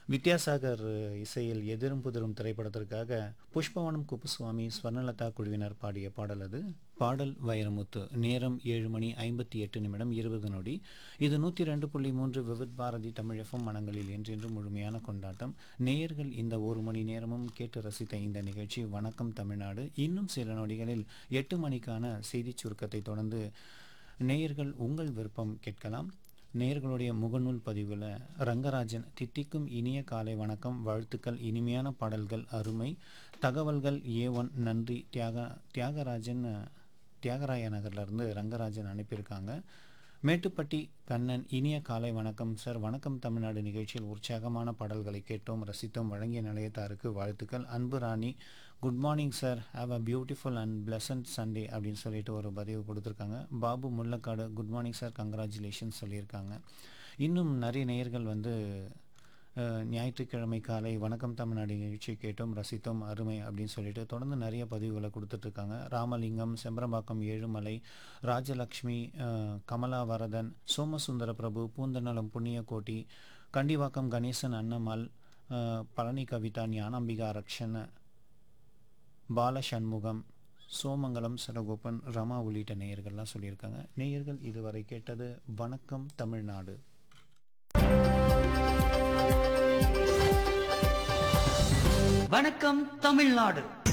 வித்யாசாகர் இசையில் எதிரும் புதிரும் திரைப்படத்திற்காக புஷ்பவனம் குப்புசுவாமி ஸ்வர்ணலதா குழுவினர் பாடிய பாடல் அது பாடல் வைரமுத்து நேரம் ஏழு மணி ஐம்பத்தி எட்டு நிமிடம் இருபது நொடி இது நூற்றி ரெண்டு புள்ளி மூன்று விவித் பாரதி தமிழகம் மனங்களில் என்றென்றும் முழுமையான கொண்டாட்டம் நேயர்கள் இந்த ஒரு மணி நேரமும் கேட்டு ரசித்த இந்த நிகழ்ச்சி வணக்கம் தமிழ்நாடு இன்னும் சில நொடிகளில் எட்டு மணிக்கான செய்திச் சுருக்கத்தை தொடர்ந்து நேயர்கள் உங்கள் விருப்பம் கேட்கலாம் நேயர்களுடைய முகநூல் பதிவில் ரங்கராஜன் தித்திக்கும் இனிய காலை வணக்கம் வாழ்த்துக்கள் இனிமையான பாடல்கள் அருமை தகவல்கள் ஏ ஒன் நன்றி தியாக தியாகராஜன் தியாகராய நகர்லேருந்து ரங்கராஜன் அனுப்பியிருக்காங்க மேட்டுப்பட்டி கண்ணன் இனிய காலை வணக்கம் சார் வணக்கம் தமிழ்நாடு நிகழ்ச்சியில் உற்சாகமான பாடல்களை கேட்டோம் ரசித்தோம் வழங்கிய நிலையத்தாருக்கு வாழ்த்துக்கள் அன்பு Rani good morning sir have a beautiful and pleasant Sunday அப்படின்னு சொல்லிட்டு ஒரு பதிவு கொடுத்துருக்காங்க Babu Mullakkadu good morning sir congratulations சொல்லியிருக்காங்க இன்னும் நிறைய நேயர்கள் வந்து அஹ், ஞாயிற்றுக்கிழமை காலை வணக்கம் தமிழ்நாடு நிகழ்ச்சி கேட்டோம் ரசித்தோம் அருமை அப்படின்னு சொல்லிட்டு தொடர்ந்து நிறைய பதிவுகளை கொடுத்துட்ருக்காங்க ராமலிங்கம் செம்பரம்பாக்கம் ஏழுமலை ராஜலக்ஷ்மி அஹ், கமலா வரதன் சோமசுந்தர பிரபு பூந்தநலம் புண்ணியகோட்டி கண்டிவாக்கம் கணேசன் அன்னமல் அஹ், பழனி கவிதா ஞானாம்பிகா ரக்ஷன் பால சண்முகம் சோமங்கலம் சரகோபன் ரமா உள்ளிட்ட நேயர்கள்லாம் சொல்லியிருக்காங்க நேயர்கள் இதுவரை கேட்டது வணக்கம் தமிழ்நாடு வணக்கம் தமிழ்நாடு